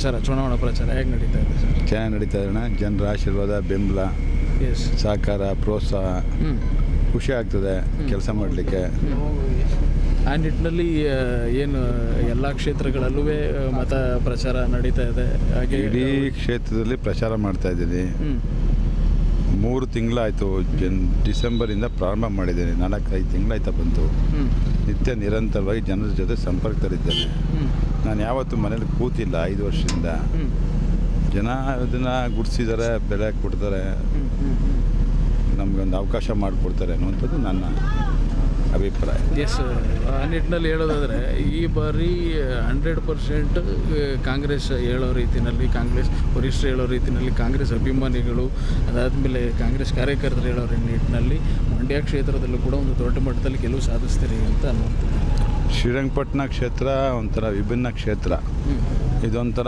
ಪ್ರಚಾರ ಚುನಾವಣಾ ಪ್ರಚಾರ ಹೇಗೆ ನಡೀತಾ ಇದೆ ಸರ್ ಚೆನ್ನಾಗಿ ನಡೀತಾ ಇದೆ ಅಣ್ಣ ಜನರ ಆಶೀರ್ವಾದ ಬೆಂಬಲ ಎಸ್ ಸಹಕಾರ ಪ್ರೋತ್ಸಾಹ ಹ್ಞೂ ಖುಷಿ ಆಗ್ತದೆ ಕೆಲಸ ಮಾಡಲಿಕ್ಕೆ ಆ ನಿಟ್ಟಿನಲ್ಲಿ ಆ, ಏನು ಎಲ್ಲ ಕ್ಷೇತ್ರಗಳಲ್ಲೂ ಆ, ಮತ ಪ್ರಚಾರ ನಡೀತಾ ಇದೆ ಹಾಗೆ ಇಡೀ ಕ್ಷೇತ್ರದಲ್ಲಿ ಪ್ರಚಾರ ಮಾಡ್ತಾ ಇದ್ದೀನಿ ಹ್ಞೂ ಮೂರು ತಿಂಗಳಾಯಿತು ಜನ್ ಡಿಸೆಂಬರಿಂದ ಪ್ರಾರಂಭ ಮಾಡಿದ್ದೀನಿ ನಾಲ್ಕೈದು ತಿಂಗಳಾಯ್ತಾ ಬಂತು ಹ್ಞೂ ನಿತ್ಯ ನಿರಂತರವಾಗಿ ಜನರ ಜೊತೆ ಸಂಪರ್ಕದಲ್ಲಿದ್ದೇನೆ ಹ್ಞೂ ನಾನು ಯಾವತ್ತೂ ಮನೇಲಿ ಕೂತಿಲ್ಲ ಐದು ವರ್ಷದಿಂದ ಹ್ಞೂ ಜನ ಅದನ್ನು ಗುಡಿಸಿದ್ದಾರೆ ಬೆಲೆ ಕೊಡ್ತಾರೆ ಹ್ಞೂ ಹ್ಞೂ ನಮಗೊಂದು ಅವಕಾಶ ಮಾಡಿಕೊಡ್ತಾರೆ ಅನ್ನುವಂಥದ್ದು ನನ್ನ ಅಭಿಪ್ರಾಯ ಎಸ್ ಆ ನಿಟ್ಟಿನಲ್ಲಿ ಹೇಳೋದಾದರೆ ಈ ಬಾರಿ ಹಂಡ್ರೆಡ್ ಪರ್ಸೆಂಟ್ ಕಾಂಗ್ರೆಸ್ ಹೇಳೋ ರೀತಿಯಲ್ಲಿ ಕಾಂಗ್ರೆಸ್ ವರಿಷ್ಠರು ಹೇಳೋ ರೀತಿಯಲ್ಲಿ ಕಾಂಗ್ರೆಸ್ ಅಭಿಮಾನಿಗಳು ಅದಾದಮೇಲೆ ಕಾಂಗ್ರೆಸ್ ಕಾರ್ಯಕರ್ತರು ಹೇಳೋ ನಿಟ್ಟಿನಲ್ಲಿ ಮಂಡ್ಯ ಕ್ಷೇತ್ರದಲ್ಲೂ ಕೂಡ ಒಂದು ದೊಡ್ಡ ಮಟ್ಟದಲ್ಲಿ ಗೆಲುವು ಸಾಧಿಸ್ತೀರಿ ಅಂತ ಅನ್ನುವಂಥದ್ದು ಶ್ರೀರಂಗಪಟ್ಟಣ ಕ್ಷೇತ್ರ ಒಂಥರ ವಿಭಿನ್ನ ಕ್ಷೇತ್ರ ಹ್ಞೂ ಇದೊಂಥರ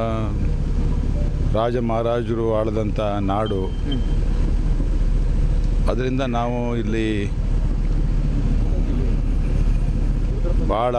ರಾಜ ಮಹಾರಾಜರು ಆಳಿದಂಥ ನಾಡು ಹ್ಞೂ ಅದರಿಂದ ನಾವು ಇಲ್ಲಿ ಭಾಳ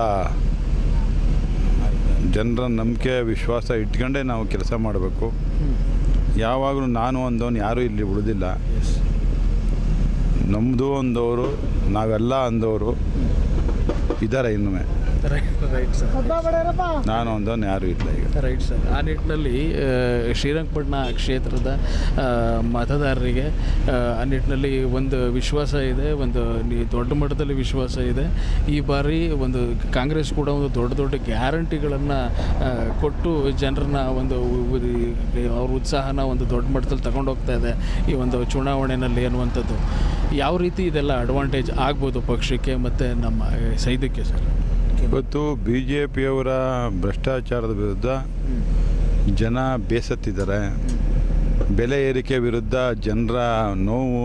ಜನರ ನಂಬಿಕೆ ವಿಶ್ವಾಸ ಇಟ್ಕೊಂಡೇ ನಾವು ಕೆಲಸ ಮಾಡಬೇಕು ಹ್ಞೂ ಯಾವಾಗಲೂ ನಾನು ಒಂದವನು ಯಾರೂ ಇಲ್ಲಿ ಉಳಿದಿಲ್ಲ ಎಸ್ ನಮ್ಮದು ಒಂದವರು ನಾವೆಲ್ಲ ಅಂದವರು ಇದ್ದಾರೆ ಇನ್ನೂ ರೈಟ್ ರೈಟ್ ಸರ್ ನಾನು ಒಂದವನು ಯಾರೂ ಇಲ್ಲ ಈಗ ರೈಟ್ ಸರ್ ಆ ನಿಟ್ಟಿನಲ್ಲಿ ಆ, ಶ್ರೀರಂಗಪಟ್ಟಣ ಕ್ಷೇತ್ರದ ಆ, ಮತದಾರರಿಗೆ ಆ, ಆ ನಿಟ್ಟಿನಲ್ಲಿ ಒಂದು ವಿಶ್ವಾಸ ಇದೆ ಒಂದು ನಿ- ದೊಡ್ಡ ಮಟ್ಟದಲ್ಲಿ ವಿಶ್ವಾಸ ಇದೆ ಈ ಬಾರಿ ಒಂದು ಕಾಂಗ್ರೆಸ್ ಕೂಡ ಒಂದು ದೊಡ್ಡ ದೊಡ್ಡ ಗ್ಯಾರಂಟಿಗಳನ್ನು ಕೊಟ್ಟು ಜನರನ್ನ ಒಂದು ಉ- ಉ- ಅವ್ರ ಉತ್ಸಾಹನ ಒಂದು ದೊಡ್ಡ ಮಟ್ಟದಲ್ಲಿ ತಗೊಂಡು ಹೋಗ್ತಾ ಇದೆ ಈ ಒಂದು ಚುನಾವಣೆಯಲ್ಲಿ ಅನ್ನುವಂಥದ್ದು ಯಾವ ರೀತಿ ಇದೆಲ್ಲ ಅಡ್ವಾಂಟೇಜ್ ಆಗ್ಬೋದು ಪಕ್ಷಕ್ಕೆ ಮತ್ತು ನಮ್ಮ ಆ, ಸೈದ್ಯಕ್ಕೆ ಸರ್ ಇವತ್ತು ಬಿ ಜೆ ಪಿಯವರ ಭ್ರಷ್ಟಾಚಾರದ ವಿರುದ್ಧ ಜನ ಬೇಸತ್ತಿದ್ದಾರೆ ಬೆಲೆ ಏರಿಕೆ ವಿರುದ್ಧ ಜನರ ನೋವು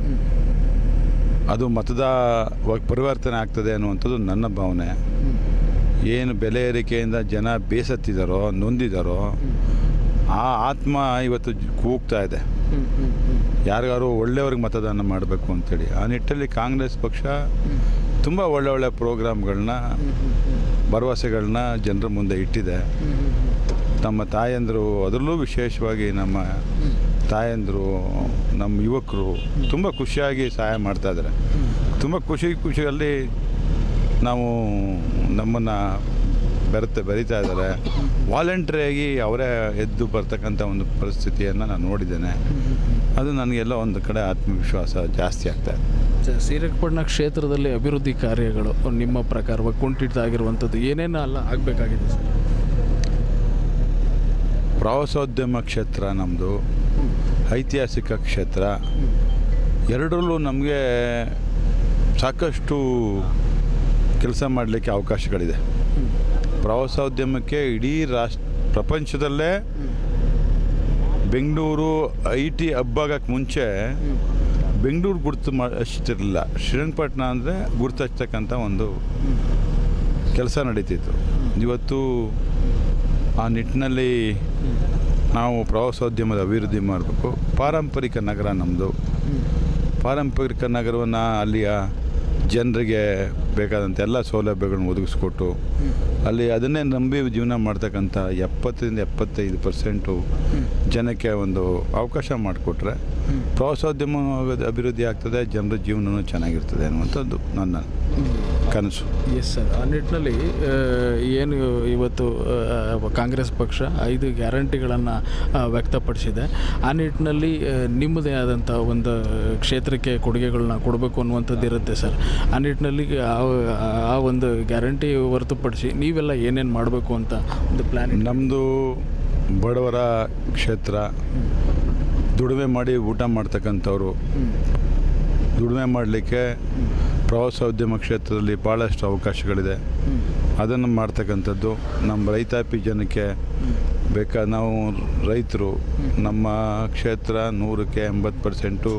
ಅದು ಮತದ ವ- ಪರಿವರ್ತನೆ ಆಗ್ತದೆ ಅನ್ನುವಂಥದ್ದು ನನ್ನ ಭಾವನೆ ಏನು ಬೆಲೆ ಏರಿಕೆಯಿಂದ ಜನ ಬೇಸತ್ತಿದ್ದಾರೋ ನೊಂದಿದ್ದಾರೋ ಆ ಆತ್ಮ ಇವತ್ತು ಜ- ಕೂಗ್ತಾ ಇದೆ ಹ್ಞೂ ಹ್ಞೂ ಹ್ಞೂ ಯಾರಿಗಾರು ಒಳ್ಳೆಯವ್ರಿಗೆ ಮತದಾನ ಮಾಡಬೇಕು ಅಂತೇಳಿ ಆ ನಿಟ್ಟಲ್ಲಿ ಕಾಂಗ್ರೆಸ್ ಪಕ್ಷ ತುಂಬ ಒಳ್ಳೆ ಒಳ್ಳೆ ಪ್ರೋಗ್ರಾಮ್ಗಳನ್ನ ಭರವಸೆಗಳನ್ನ ಜನರ ಮುಂದೆ ಇಟ್ಟಿದೆ ನಮ್ಮ ತಾಯಂದರು ಅದರಲ್ಲೂ ವಿಶೇಷವಾಗಿ ನಮ್ಮ ತಾಯಂದರು ನಮ್ಮ ಯುವಕರು ತುಂಬ ಖುಷಿಯಾಗಿ ಸಹಾಯ ಮಾಡ್ತಾ ಇದ್ದಾರೆ ತುಂಬ ಖುಷಿ ಖುಷಿಯಲ್ಲಿ ನಾವು ನಮ್ಮನ್ನು ಬೆರೆತ ಬೆರೀತಾ ಇದ್ದಾರೆ ವಾಲಂಟ್ರಿಯಾಗಿ ಅವರೇ ಎದ್ದು ಬರ್ತಕ್ಕಂಥ ಒಂದು ಪರಿಸ್ಥಿತಿಯನ್ನು ನಾನು ನೋಡಿದ್ದೇನೆ ಅದು ನನಗೆಲ್ಲ ಒಂದು ಕಡೆ ಆತ್ಮವಿಶ್ವಾಸ ಜಾಸ್ತಿ ಆಗ್ತಾ ಇದೆ ಸ- ಶ್ರೀರಂಗಪಟ್ಟಣ ಕ್ಷೇತ್ರದಲ್ಲಿ ಅಭಿವೃದ್ಧಿ ಕಾರ್ಯಗಳು ನಿಮ್ಮ ಪ್ರಕಾರ ಕುಂಠಿತಾಗಿರುವಂಥದ್ದು ಏನೇನು ಅಲ್ಲ ಆಗಬೇಕಾಗಿದೆ ಸರ್ ಪ್ರವಾಸೋದ್ಯಮ ಕ್ಷೇತ್ರ ನಮ್ಮದು ಐತಿಹಾಸಿಕ ಕ್ಷೇತ್ರ ಎರಡರಲ್ಲೂ ನಮಗೆ ಸಾಕಷ್ಟು ಕೆಲಸ ಮಾಡಲಿಕ್ಕೆ ಅವಕಾಶಗಳಿದೆ ಪ್ರವಾಸೋದ್ಯಮಕ್ಕೆ ಇಡೀ ರಾಷ್ಟ್ರ ಪ್ರಪಂಚದಲ್ಲೇ ಬೆಂಗಳೂರು ಐ ಟಿ ಹಬ್ಬಾಗಕ್ಕೆ ಮುಂಚೆ ಬೆಂಗಳೂರು ಗುರುತು ಮಾ ಅಷ್ಟಿರಲಿಲ್ಲ ಶ್ರೀರಂಗಪಟ್ಟಣ ಅಂದರೆ ಗುರುತು ಹಚ್ತಕ್ಕಂಥ ಒಂದು ಕೆಲಸ ನಡೀತಿತ್ತು ಇವತ್ತು ಆ ನಿಟ್ಟಿನಲ್ಲಿ ನಾವು ಪ್ರವಾಸೋದ್ಯಮದ ಅಭಿವೃದ್ಧಿ ಮಾಡಬೇಕು ಪಾರಂಪರಿಕ ನಗರ ನಮ್ಮದು ಪಾರಂಪರಿಕ ನಗರವನ್ನು ಅಲ್ಲಿಯ ಜನರಿಗೆ ಬೇಕಾದಂಥ ಎಲ್ಲ ಸೌಲಭ್ಯಗಳನ್ನು ಒದಗಿಸ್ಕೊಟ್ಟು ಅಲ್ಲಿ ಅದನ್ನೇ ನಂಬಿ ಜೀವನ ಮಾಡ್ತಕ್ಕಂಥ ಎಪ್ಪತ್ತರಿಂದ ಎಪ್ಪತ್ತೈದು ಪರ್ಸೆಂಟು ಜನಕ್ಕೆ ಒಂದು ಅವಕಾಶ ಮಾಡಿಕೊಟ್ರೆ ಪ್ರವಾಸೋದ್ಯಮ ಅಭಿವೃದ್ಧಿ ಆಗ್ತದೆ ಜನರ ಜೀವನವೂ ಚೆನ್ನಾಗಿರ್ತದೆ ಅನ್ನುವಂಥದ್ದು ನನ್ನ ಕನಸು ಎಸ್ ಸರ್ ಆ ನಿಟ್ಟಿನಲ್ಲಿ ಆ, ಏನು ಇವತ್ತು ಆ, ಕಾಂಗ್ರೆಸ್ ಪಕ್ಷ ಐದು ಗ್ಯಾರಂಟಿಗಳನ್ನು ವ್ಯಕ್ತಪಡಿಸಿದೆ ಆ ನಿಟ್ಟಿನಲ್ಲಿ ಆ, ನಿಮ್ಮದೇ ಆದಂಥ ಒಂದು ಕ್ಷೇತ್ರಕ್ಕೆ ಕೊಡುಗೆಗಳನ್ನ ಕೊಡಬೇಕು ಅನ್ನುವಂಥದ್ದು ಇರುತ್ತೆ ಸರ್ ಆ ನಿಟ್ಟಿನಲ್ಲಿ ಆ ಆ ಒಂದು ಗ್ಯಾರಂಟಿ ಹೊರತುಪಡಿಸಿ ನೀವೆಲ್ಲ ಏನೇನು ಮಾಡಬೇಕು ಅಂತ ಒಂದು ಪ್ಲ್ಯಾನ್ ನಮ್ಮದು ಬಡವರ ಕ್ಷೇತ್ರ ದುಡಿಮೆ ಮಾಡಿ ಊಟ ಮಾಡ್ತಕ್ಕಂಥವ್ರು ದುಡಿಮೆ ಮಾಡಲಿಕ್ಕೆ ಪ್ರವಾಸೋದ್ಯಮ ಕ್ಷೇತ್ರದಲ್ಲಿ ಭಾಳಷ್ಟು ಅವಕಾಶಗಳಿದೆ ಅದನ್ನು ಮಾಡ್ತಕ್ಕಂಥದ್ದು ನಮ್ಮ ರೈತಾಪಿ ಜನಕ್ಕೆ ಬೇಕಾ ನಾವು ರೈತರು ನಮ್ಮ ಕ್ಷೇತ್ರ ನೂರಕ್ಕೆ ಎಂಬತ್ತು ಪರ್ಸೆಂಟು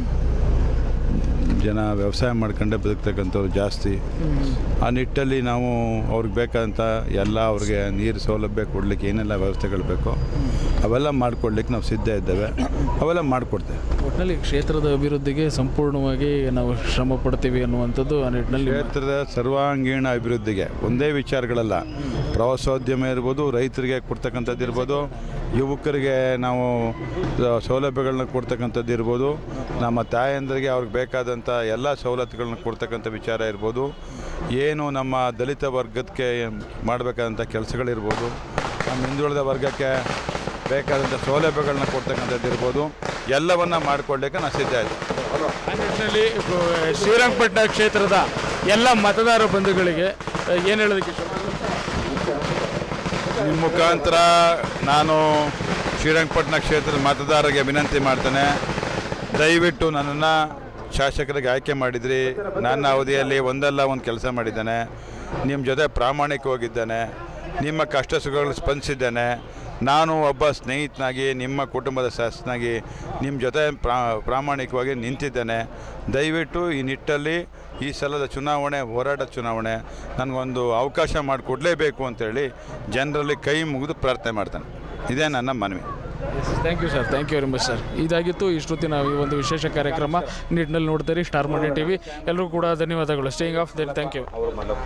ಜನ ವ್ಯವಸಾಯ ಮಾಡ್ಕೊಂಡೇ ಬದುಕ್ತಕ್ಕಂಥವ್ರು ಜಾಸ್ತಿ ಆ ನಿಟ್ಟಲ್ಲಿ ನಾವು ಅವ್ರಿಗೆ ಬೇಕಾದಂಥ ಎಲ್ಲ ಅವ್ರಿಗೆ ನೀರು ಸೌಲಭ್ಯ ಕೊಡಲಿಕ್ಕೆ ಏನೆಲ್ಲ ವ್ಯವಸ್ಥೆಗಳು ಬೇಕೋ ಅವೆಲ್ಲ ಮಾಡಿಕೊಡ್ಲಿಕ್ಕೆ ನಾವು ಸಿದ್ಧ ಇದ್ದೇವೆ ಅವೆಲ್ಲ ಮಾಡಿಕೊಡ್ತೇವೆ ಒಟ್ಟಿನಲ್ಲಿ ಕ್ಷೇತ್ರದ ಅಭಿವೃದ್ಧಿಗೆ ಸಂಪೂರ್ಣವಾಗಿ ನಾವು ಶ್ರಮ ಪಡ್ತೀವಿ ಅನ್ನುವಂಥದ್ದು ಆ ನಿಟ್ಟಿನಲ್ಲಿ ಕ್ಷೇತ್ರದ ಸರ್ವಾಂಗೀಣ ಅಭಿವೃದ್ಧಿಗೆ ಒಂದೇ ವಿಚಾರಗಳಲ್ಲ ಪ್ರವಾಸೋದ್ಯಮ ಇರ್ಬೋದು ರೈತರಿಗೆ ಕೊಡ್ತಕ್ಕಂಥದ್ದು ಇರ್ಬೋದು ಯುವಕರಿಗೆ ನಾವು ಸ- ಸೌಲಭ್ಯಗಳನ್ನ ಕೊಡ್ತಕ್ಕಂಥದ್ದು ಇರ್ಬೋದು ನಮ್ಮ ತಾಯಂದರಿಗೆ ಅವ್ರಿಗೆ ಬೇಕಾದಂಥ ಎಲ್ಲ ಸವಲತ್ತುಗಳನ್ನ ಕೊಡ್ತಕ್ಕಂಥ ವಿಚಾರ ಇರ್ಬೋದು ಏನು ನಮ್ಮ ದಲಿತ ವರ್ಗಕ್ಕೆ ಮಾಡಬೇಕಾದಂಥ ಕೆಲಸಗಳಿರ್ಬೋದು ನಮ್ಮ ಹಿಂದುಳಿದ ವರ್ಗಕ್ಕೆ ಬೇಕಾದಂಥ ಸೌಲಭ್ಯಗಳನ್ನ ಕೊಡ್ತಕ್ಕಂಥದ್ದು ಇರ್ಬೋದು ಎಲ್ಲವನ್ನ ಮಾಡಿಕೊಳ್ಳಿಕ್ಕೆ ನಾನು ಸಿದ್ಧ ಇದ್ದೆ ಆ ನಿಟ್ಟಿನಲ್ಲಿ ಗೋ- ಶ್ರೀರಂಗಪಟ್ಟಣ ಕ್ಷೇತ್ರದ ಎಲ್ಲ ಮತದಾರ ಬಂಧುಗಳಿಗೆ ಏನು ಹೇಳೋದಕ್ಕೆ ಇಷ್ಟಪಡ್ತೀರಾ? ನಿಮ್ಮ ಮುಖಾಂತರ ನಾನು ಶ್ರೀರಂಗಪಟ್ಟಣ ಕ್ಷೇತ್ರದ ಮತದಾರರಿಗೆ ವಿನಂತಿ ಮಾಡ್ತೇನೆ ದಯವಿಟ್ಟು ನನ್ನನ್ನು ಶಾಸಕರಿಗೆ ಆಯ್ಕೆ ಮಾಡಿದ್ರಿ ನನ್ನ ಅವಧಿಯಲ್ಲಿ ಒಂದಲ್ಲ ಒಂದು ಕೆಲಸ ಮಾಡಿದ್ದೇನೆ ನಿಮ್ಮ ಜೊತೆ ಪ್ರಾಮಾಣಿಕವಾಗಿದ್ದೇನೆ ನಿಮ್ಮ ಕಷ್ಟ ಸುಖಗಳು ಸ್ಪಂದಿಸಿದ್ದೇನೆ ನಾನು ಒಬ್ಬ ಸ್ನೇಹಿತನಾಗಿ ನಿಮ್ಮ ಕುಟುಂಬದ ಸದಸ್ಯನಾಗಿ ನಿಮ್ಮ ಜೊತೆ ಪ್ರಾ ಪ್ರಾಮಾಣಿಕವಾಗಿ ನಿಂತಿದ್ದೇನೆ ದಯವಿಟ್ಟು ಈ ನಿಟ್ಟಲ್ಲಿ ಈ ಸಲದ ಚುನಾವಣೆ ಹೋರಾಟ ಚುನಾವಣೆ ನನಗೊಂದು ಅವಕಾಶ ಮಾಡಿಕೊಡ್ಲೇಬೇಕು ಅಂತೇಳಿ ಜನರಲ್ಲಿ ಕೈ ಮುಗಿದು ಪ್ರಾರ್ಥನೆ ಮಾಡ್ತಾನೆ ಇದೇ ನನ್ನ ಮನವಿ thank you sir thank you very much sir ಇದಾಗಿತ್ತು ಇಷ್ಟೊತ್ತಿನ ಈ ಒಂದು ವಿಶೇಷ ಕಾರ್ಯಕ್ರಮ ನಿಟ್ಟಿನಲ್ಲಿ ನೋಡ್ತೀರಿ ಸ್ಟಾರ್ ಮಂಡ್ಯ ಟಿ ವಿ ಎಲ್ಲರೂ ಕೂಡ ಧನ್ಯವಾದಗಳು staying of then thank you